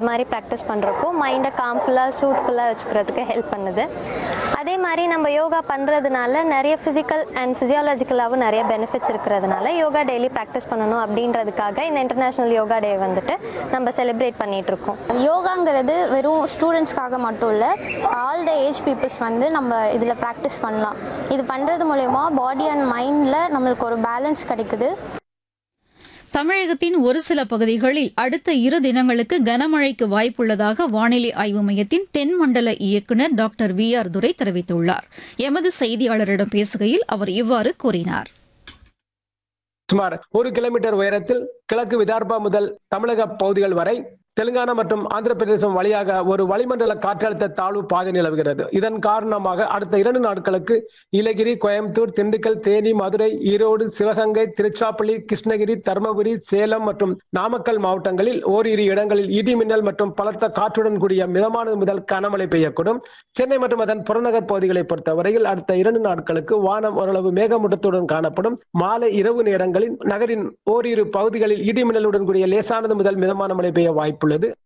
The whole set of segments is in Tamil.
மாதிரி ப்ராக்டிஸ் பண்ணுறப்போ மைண்டை காம்ஃபுல்லாக சூத்ஃபுல்லாக வச்சுக்கிறதுக்கு ஹெல்ப் பண்ணுது அதே மாதிரி நம்ம யோகா பண்ணுறதுனால நிறைய ஃபிசிக்கல் அண்ட் ஃபிசியாலஜிக்கலாகவும் நிறைய பெனிஃபிட்ஸ் இருக்கிறதுனால யோகா டெய்லி ப்ராக்டிஸ் பண்ணணும் அப்படின்றதுக்காக இந்த இன்டர்நேஷ்னல் யோகா டே வந்துட்டு நம்ம செலிப்ரேட் பண்ணிகிட்ருக்கோம் யோகாங்கிறது வெறும் ஸ்டூடெண்ட்ஸ்க்காக மட்டும் இல்லை ஆல் த ஏஜ் பீப்புள்ஸ் வந்து நம்ம இதில் ப்ராக்டிஸ் பண்ணலாம் இது பண்ணுறது மூலயமா பாடி அண்ட் மைண்டில் நம்மளுக்கு ஒரு பேலன்ஸ் கிடைக்குது தமிழகத்தின் ஒரு சில பகுதிகளில் அடுத்த இரு தினங்களுக்கு கனமழைக்கு வாய்ப்புள்ளதாக வானிலை ஆய்வு மையத்தின் தென்மண்டல இயக்குநர் டாக்டர் வி ஆர் துரை தெரிவித்துள்ளார் எமது செய்தியாளரிடம் பேசுகையில் அவர் இவ்வாறு கூறினார் சுமார் ஒரு கிலோமீட்டர் உயரத்தில் கிழக்கு விதார்பா முதல் தமிழக பகுதிகள் வரை தெலுங்கானா மற்றும் ஆந்திர பிரதேசம் வழியாக ஒரு வளிமண்டல காற்றழுத்த தாழ்வு பாதை நிலவுகிறது இதன் காரணமாக அடுத்த இரண்டு நாட்களுக்கு நீலகிரி கோயம்புத்தூர் திண்டுக்கல் தேனி மதுரை ஈரோடு சிவகங்கை திருச்சாப்பள்ளி கிருஷ்ணகிரி தருமபுரி சேலம் மற்றும் நாமக்கல் மாவட்டங்களில் ஓரிரு இடங்களில் இடி மின்னல் மற்றும் பலத்த காற்றுடன் கூடிய மிதமானது முதல் கனமழை பெய்யக்கூடும் சென்னை மற்றும் அதன் புறநகர் பகுதிகளை பொறுத்தவரையில் அடுத்த இரண்டு நாட்களுக்கு வானம் ஓரளவு மேகமூட்டத்துடன் காணப்படும் மாலை இரவு நேரங்களில் நகரின் ஓரிரு பகுதிகளில் இடி மின்னலுடன் கூடிய லேசானது முதல் மிதமான மழை பெய்ய வாய்ப்புள்ளது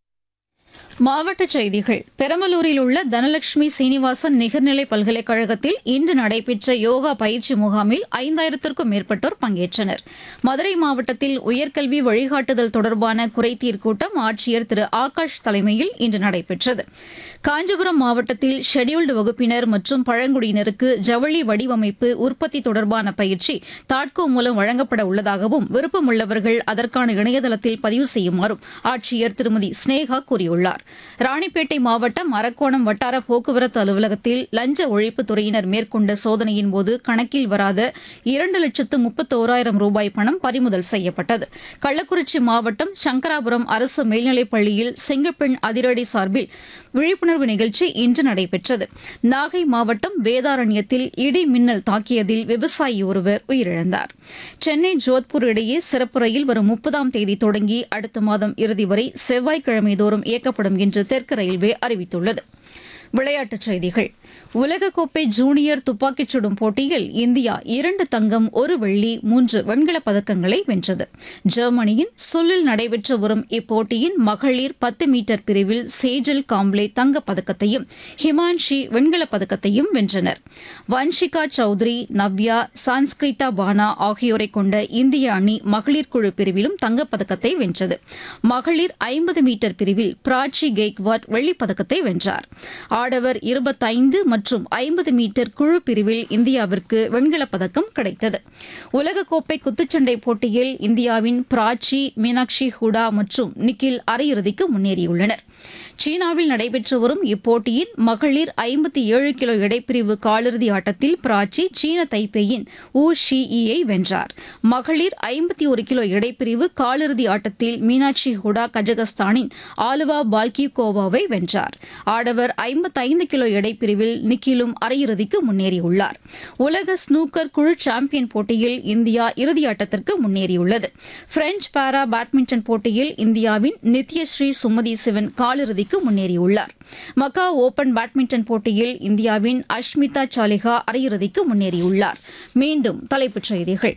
மாவட்டச் செய்திகள் பெரம்பலூரில் உள்ள தனலட்சுமி சீனிவாசன் நிகர்நிலை பல்கலைக்கழகத்தில் இன்று நடைபெற்ற யோகா பயிற்சி முகாமில் ஐந்தாயிரத்திற்கும் மேற்பட்டோர் பங்கேற்றனர் மதுரை மாவட்டத்தில் உயர்கல்வி வழிகாட்டுதல் தொடர்பான குறைதீர் கூட்டம் ஆட்சியர் திரு ஆகாஷ் தலைமையில் இன்று நடைபெற்றது காஞ்சிபுரம் மாவட்டத்தில் ஷெட்யூல்டு வகுப்பினர் மற்றும் பழங்குடியினருக்கு ஜவுளி வடிவமைப்பு உற்பத்தி தொடர்பான பயிற்சி தாட்கோ மூலம் வழங்கப்பட உள்ளதாகவும் விருப்பமுள்ளவர்கள் அதற்கான இணையதளத்தில் பதிவு செய்யுமாறும் ஆட்சியர் திருமதி ஸ்னேகா கூறியுள்ளார் ராணிப்பேட்டை மாவட்டம் அரக்கோணம் வட்டார போக்குவரத்து அலுவலகத்தில் லஞ்ச ஒழிப்புத் துறையினர் மேற்கொண்ட சோதனையின் போது கணக்கில் வராத இரண்டு லட்சத்து முப்பத்தோராயிரம் ரூபாய் பணம் பறிமுதல் செய்யப்பட்டது கள்ளக்குறிச்சி மாவட்டம் சங்கராபுரம் அரசு மேல்நிலைப் பள்ளியில் செங்கப்பெண் அதிரடி சார்பில் விழிப்புணர்வு நிகழ்ச்சி இன்று நடைபெற்றது நாகை மாவட்டம் வேதாரண்யத்தில் இடி மின்னல் தாக்கியதில் விவசாயி ஒருவர் உயிரிழந்தார் சென்னை ஜோத்பூர் இடையே சிறப்பு ரயில் வரும் முப்பதாம் தேதி தொடங்கி அடுத்த மாதம் இறுதி வரை செவ்வாய்க்கிழமை தோறும் இயக்கப்படும் என்று தெற்கு ரயில்வே அறிவித்துள்ளது விளையாட்டுச் செய்திகள் உலகக்கோப்பை ஜூனியர் துப்பாக்கிச் சுடும் போட்டியில் இந்தியா இரண்டு தங்கம் ஒரு வெள்ளி மூன்று வெண்கலப் பதக்கங்களை வென்றது ஜெர்மனியின் சுல்லில் நடைபெற்று வரும் இப்போட்டியின் மகளிர் பத்து மீட்டர் பிரிவில் சேஜல் காம்ப்ளே தங்கப் பதக்கத்தையும் ஹிமான்ஷி வெண்கலப் பதக்கத்தையும் வென்றனர் வன்ஷிகா சௌத்ரி நவ்யா சான்ஸ்கிரிட்டா பானா ஆகியோரை கொண்ட இந்திய அணி மகளிர் குழு பிரிவிலும் தங்கப் பதக்கத்தை வென்றது மகளிர் ஐம்பது மீட்டர் பிரிவில் பிராச்சி கெய்க்வாட் வெள்ளிப் பதக்கத்தை வென்றார் ஆடவர் இருபத்தைந்து மற்றும் ஐம்பது மீட்டர் குழு பிரிவில் இந்தியாவிற்கு வெண்கலப் பதக்கம் கிடைத்தது உலகக்கோப்பை குத்துச்சண்டை போட்டியில் இந்தியாவின் பிராச்சி மீனாட்சி ஹூடா மற்றும் நிக்கில் அரையிறுதிக்கு முன்னேறியுள்ளனர் சீனாவில் நடைபெற்று வரும் இப்போட்டியின் மகளிர் ஐம்பத்தி ஏழு கிலோ எடைப்பிரிவு காலிறுதி ஆட்டத்தில் பிராச்சி சீன தைப்பேயின் ஊ ஷி யை வென்றார் மகளிர் ஐம்பத்தி ஒரு கிலோ எடைப்பிரிவு காலிறுதி ஆட்டத்தில் மீனாட்சி ஹுடா கஜகஸ்தானின் ஆலுவா பால்கிகோவாவை வென்றார் ஆடவர் ஐம்பத்தைந்து கிலோ எடைப்பிரிவில் நிக்கிலும் அரையிறுதிக்கு முன்னேறியுள்ளார் உலக ஸ்னூக்கர் குழு சாம்பியன் போட்டியில் இந்தியா இறுதியாட்டத்திற்கு முன்னேறியுள்ளது பிரெஞ்ச் பாரா பேட்மிண்டன் போட்டியில் இந்தியாவின் நித்யஸ்ரீ சுமதி சிவன் காலிறுதிக்கு முன்னேறியுள்ளார் மக்கா ஓபன் பேட்மிண்டன் போட்டியில் இந்தியாவின் அஷ்மிதா சாலிகா அரையிறுதிக்கு முன்னேறியுள்ளார் மீண்டும் தலைப்புச் செய்திகள்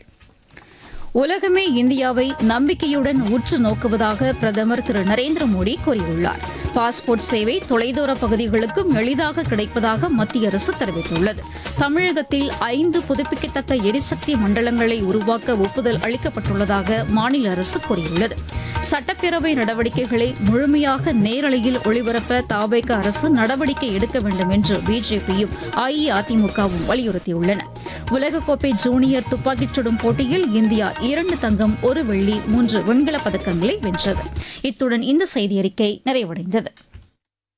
உலகமே இந்தியாவை நம்பிக்கையுடன் உற்று நோக்குவதாக பிரதமர் திரு நரேந்திர மோடி கூறியுள்ளார் பாஸ்போர்ட் சேவை தொலைதூர பகுதிகளுக்கும் எளிதாக கிடைப்பதாக மத்திய அரசு தெரிவித்துள்ளது தமிழகத்தில் ஐந்து புதுப்பிக்கத்தக்க எரிசக்தி மண்டலங்களை உருவாக்க ஒப்புதல் அளிக்கப்பட்டுள்ளதாக மாநில அரசு கூறியுள்ளது சட்டப்பேரவை நடவடிக்கைகளை முழுமையாக நேரலையில் ஒளிபரப்ப தாவேக அரசு நடவடிக்கை எடுக்க வேண்டும் என்று பிஜேபியும் அஇஅதிமுகவும் வலியுறுத்தியுள்ளன உலகக்கோப்பை ஜூனியர் துப்பாக்கிச் சுடும் போட்டியில் இந்தியா இரண்டு தங்கம் ஒரு வெள்ளி மூன்று வெண்கலப் பதக்கங்களை வென்றது இத்துடன் இந்த செய்தியறிக்கை நிறைவடைந்தது